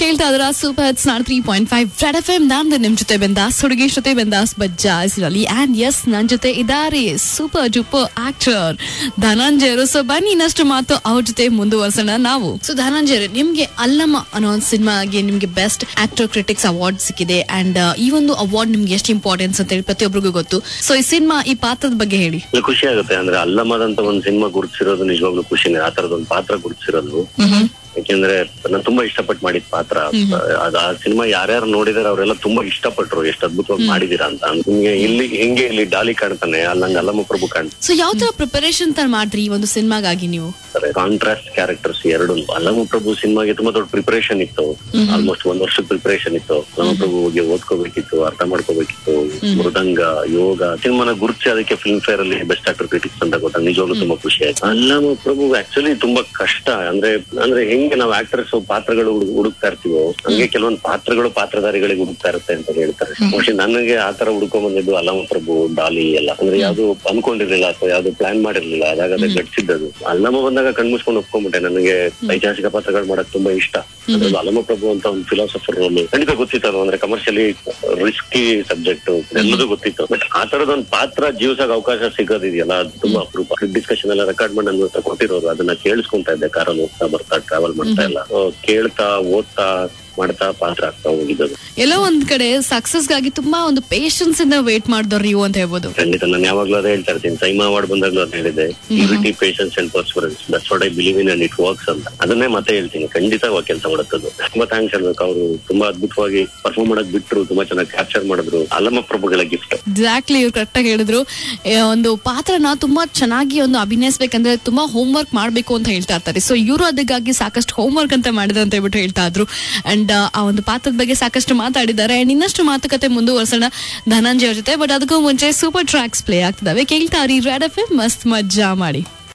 ಕೇಳ್ತಾ ಇದ್ರ super hits ನಾನ್ three point five red F M ನಾನು ನಿಮ್ ಜೊತೆ ಬಂದಾಸ್ ಹುಡುಗಿ ಜೊತೆ ಬಂದಾಸ್ ಬಜ್ಜಾಸ್ರಲ್ಲಿ ಅಂಡ್ ಎಸ್ ನನ್ ಜೊತೆ ಇದಾರೆ ಸೂಪರ್ ಡೂಪರ್ ಆಕ್ಟರ್ ಧನಂಜಯರು ಸೊ ಬನ್ನಿ ಇನ್ನಷ್ಟು ಮಾತು ಅವ್ರ ಜೊತೆ ಮುಂದುವರ್ಸೋಣ ನಾವು ಸೊ ಧನಂಜಯರು ನಿಮ್ಗೆ ಅಲ್ಲಮ್ಮ ಅನ್ನೋ ಒಂದು ಸಿನಿಮಾಗೆ ನಿಮ್ಗೆ ಬೆಸ್ಟ್ ಆಕ್ಟರ್ ಕ್ರಿಟಿಕ್ಸ್ ಅವಾರ್ಡ್ ಸಿಕ್ಕಿದೆ ಅಂಡ್ ಈ ಒಂದು ಅವಾರ್ಡ್ ನಿಮ್ಗೆ ಎಷ್ಟು ಇಂಪಾರ್ಟೆನ್ಸ್ ಅಂತ ಹೇಳಿ ಪ್ರತಿಯೊಬ್ಬರಿಗೂ ಗೊತ್ತು ಸೊ ಈ ಸಿನಿಮಾ ಈ ಪಾತ್ರದ ಬಗ್ಗೆ ಹೇಳಿ ಇಲ್ಲ, ಖುಷಿ ಆಗುತ್ತೆ ಅಂದ್ರೆ ಅಲ್ಲಮ್ಮದಂತ ಒಂದ್ ಸಿನಿಮಾ ಗುರುತಿಸಿರೋದು ನಿಜವಾಗ್ಲೂ ಖುಷಿನೇ ಆ ತರದ ಒಂದು ಪಾತ್ರ ಗುರುತಿಸಿರೋದು ಯಾಕೆಂದ್ರೆ ನಾನು ತುಂಬಾ ಇಷ್ಟಪಟ್ಟು ಮಾಡಿದ ಪಾತ್ರ ಅದ್ ಆ ಸಿನಿಮಾ ಯಾರ್ಯಾರು ನೋಡಿದಾರೆ ಅವರೆಲ್ಲ ತುಂಬಾ ಇಷ್ಟಪಟ್ರು ಎಷ್ಟು ಅದ್ಭುತವಾಗಿ ಮಾಡಿದೀರಾ ಅಂತ ನಿಮ್ಗೆ ಇಲ್ಲಿ ಹೆಂಗೆ ಇಲ್ಲಿ ಡಾಲಿ ಕಾಣ್ತಾನೆ ಅಲ್ಲಿ ನಂಗೆ ಅಲ್ಲಮ್ಮ ಪ್ರಭು ಕಾಣ್ತಾರೆ ಸೊ ಯಾವ ತರ ಪ್ರಿಪರೇಷನ್ ತರ ಮಾಡ್ರಿ ಈ ಒಂದು ಸಿನಿಮಾಗಾಗಿ ನೀವು ಕಾಂಟ್ರಾಸ್ಟ್ ಕ್ಯಾರೆಕ್ಟರ್ಸ್ ಎರಡು ಅಲ್ಲಮ್ಮ ಪ್ರಭು ಸಿನಿಮಾಗೆ ತುಂಬಾ ದೊಡ್ಡ ಪ್ರಿಪರೇಷನ್ ಇತ್ತು ಆಲ್ಮೋಸ್ಟ್ ಒಂದ್ ವರ್ಷದ ಪ್ರಿಪರೇಷನ್ ಇತ್ತು ಅಲ್ಲಮ್ಮ ಪ್ರಭು ಬಗ್ಗೆ ಓದ್ಕೋಬೇಕಿತ್ತು ಅರ್ಥ ಮಾಡ್ಕೋಬೇಕಿತ್ತು ಮೃದಂಗ ಯೋಗ ಸಿನಿಮಾನ ಗುರುತಿಸಿ ಅದಕ್ಕೆ ಫಿಲ್ಮ್ ಫೇರ್ ಅಲ್ಲಿ ಬೆಸ್ಟ್ ಆಕ್ಟರ್ ಕ್ರಿಟಿಕ್ಸ್ ಅಂತ ಗೊತ್ತಾಗ ನಿಜವಾಗ್ಲೂ ತುಂಬಾ ಖುಷಿ ಆಯ್ತು ಅಲ್ಲಮ್ಮ ಪ್ರಭು ಆಕ್ಚುಲಿ ತುಂಬಾ ಕಷ್ಟ ಅಂದ್ರೆ ಅಂದ್ರೆ ಹೆಂಗೆ ನಾವು ಆಕ್ಟರ್ಸ್ ಪಾತ್ರಗಳು ಹುಡು- ಹುಡುಕ್ತಾ ಇರ್ತೀವೋ ಹಂಗೆ ಕೆಲವೊಂದು ಪಾತ್ರಗಳು ಪಾತ್ರಧಾರಿಗಳಿಗೆ ಹುಡುಕ್ತಾ ಇರುತ್ತೆ ಅಂತ ಹೇಳ್ತಾರೆ ಮೋಸ್ಟ್ಲಿ ನನಗೆ ಆ ತರ ಹುಡ್ಕೊಂಡ್ ಬಂದಿದ್ದು ಅಲ್ಲಮ್ಮ ಪ್ರಭು ಡಾಲಿ ಎಲ್ಲ ಅಂದ್ರೆ ಯಾವ್ದು ಅನ್ಕೊಂಡಿರ್ಲಿಲ್ಲ ಅಥವಾ ಯಾವ್ದು ಪ್ಲಾನ್ ಮಾಡಿರ್ಲಿಲ್ಲ ಅದಾಗ ಅದೇ ಗಡ್ಸಿದ್ದದು ಅಲ್ಲಮ್ಮ ಬಂದಾಗ ಕಣ್ಮುಸ್ಕೊಂಡು ಒಪ್ಕೊಂಡ್ಬಿಟ್ಟೆ ನನಗೆ ಐತಿಹಾಸಿಕ ಪಾತ್ರಗಳು ಮಾಡಕ್ ತುಂಬಾ ಇಷ್ಟ ಅದ್ರಲ್ಲೂ ಅಲ್ಲಮ್ಮ ಪ್ರಭು ಅಂತ ಒಂದು ಫಿಲಾಸಫರ್ ರೋಲ್ ಖಂಡಿತ ಗೊತ್ತಿತ್ತು ಅದು ಅಂದ್ರೆ ಕಮರ್ಷಿಯಲಿ ರಿಸ್ಕಿ ಸಬ್ಜೆಕ್ಟ್ ಎಲ್ಲದೂ ಗೊತ್ತಿತ್ತು ಬಟ್ ಆ ತರದ ಒಂದು ಪಾತ್ರ ಜೀವಿಸಕ್ ಅವಕಾಶ ಸಿಗೋದಿದೆಯಲ್ಲ ಅದು ತುಂಬಾ ಅಪರೂಪ ಡಿಸ್ಕಷನ್ ಎಲ್ಲ ರೆಕಾರ್ಡ್ ಮಾಡಿ ನನ್ನ ಹತ್ರ ಕೊಟ್ಟಿರೋರು ಅದನ್ನ ಕೇಳಿಸ್ಕೊಂತಾ ಇದ್ದೆ ಕಾರಲ್ಲಿ ಹೋಗ್ತಾ ಬರ್ತಾ ಟ್ರಾವೆಲ್ ಮಾಡ್ತಾ ಎಲ್ಲ ಆ, ಕೇಳ್ತಾ ಓದ್ತಾ ಮಾಡ್ತಾ ಪಾತ್ರ ಆಗ್ತಾ ಹೋಗಿದ್ದು ಎಲ್ಲೋ ಒಂದ್ ಕಡೆ ಸಕ್ಸಸ್ ಗಾಗಿ ತುಂಬಾ ಒಂದು ಪೇಶನ್ಸ್ ಇಂದ ವೇಟ್ ಮಾಡಿದವ್ರು ನೀವು ಅಂತ ಹೇಳ್ಬೋದು ಖಂಡಿತ ನಾನು ಯಾವಾಗ್ಲೂ ಅದೇ ಹೇಳ್ತಾ ಇರ್ತೀನಿ ಸೈಮಾ ಅವಾರ್ಡ್ ಬಂದಾಗ್ಲೂ ಅದೇ ಹೇಳಿದೆ unity patience and perseverance that's what I believe in and it works ಅಂತ ಅದನ್ನೇ ಮತ್ತೆ ಹೇಳ್ತೀನಿ ಖಂಡಿತವಾಗಿ ಕೆಲಸ ಮಾಡುತ್ತದು ತುಂಬಾ ಥ್ಯಾಂಕ್ಸ್ ಹೇಳ್ಬೇಕು ಅವರು ತುಂಬಾ ಅದ್ಭುತವಾಗಿ ಪರ್ಫಾರ್ಮ್ ಮಾಡಕ್ ಬಿಟ್ರು ತುಂಬಾ ಚೆನ್ನಾಗಿ ಕ್ಯಾಪ್ಚರ್ ಮಾಡಿದ್ರು ಅಲ್ಲಮ್ಮ ಪ್ರಭುಗಳ ಗಿಫ್ಟ್ ಎಕ್ಸಾಕ್ಟ್ಲಿ ಇವ್ರು ಕರೆಕ್ಟ್ ಆಗಿ ಹೇಳಿದ್ರು ಏ, ಒಂದು ಪಾತ್ರನ ತುಂಬಾ ಚೆನ್ನಾಗಿ ಒಂದು ಅಭಿನಯಿಸ್ಬೇಕಂದ್ರೆ ತುಂಬಾ ಹೋಮ್ ವರ್ಕ್ ಮಾಡ್ಬೇಕು ಅಂತ ಹೇಳ್ತಾ ಇರ್ತಾರೆ ಸೊ ಇವರು ಅದಕ್ಕಾಗಿ ಸಾಕಷ್ಟು ಹೋಮ್ ವರ್ಕ್ ಅಂತ ಮಾಡಿದ್ರು ಅಂತ ಹೇಳ್ಬಿಟ್ಟು ಹೇಳ್ತಾ ಇದ್ರು ಅಂಡ್ ಆ ಒಂದು ಪಾತ್ರದ ಬಗ್ಗೆ ಸಾಕಷ್ಟು ಮಾತಾಡಿದ್ದಾರೆ ಅಂಡ್ ಇನ್ನಷ್ಟು ಮಾತುಕತೆ ಮುಂದುವರ್ಸೋಣ ಧನಂಜಯ ಅವ್ರ ಜೊತೆ ಬಟ್ ಅದಕ್ಕೂ ಮುಂಚೆ ಸೂಪರ್ ಟ್ರ್ಯಾಕ್ಸ್ ಪ್ಲೇ ಆಗ್ತಿದಾವೆ ಕೇಳ್ತಾ ರೀ ರೆಡ್ ಎಫ್ ಮಸ್ತ್ ಮಜ್ಜಾ ಮಾಡಿ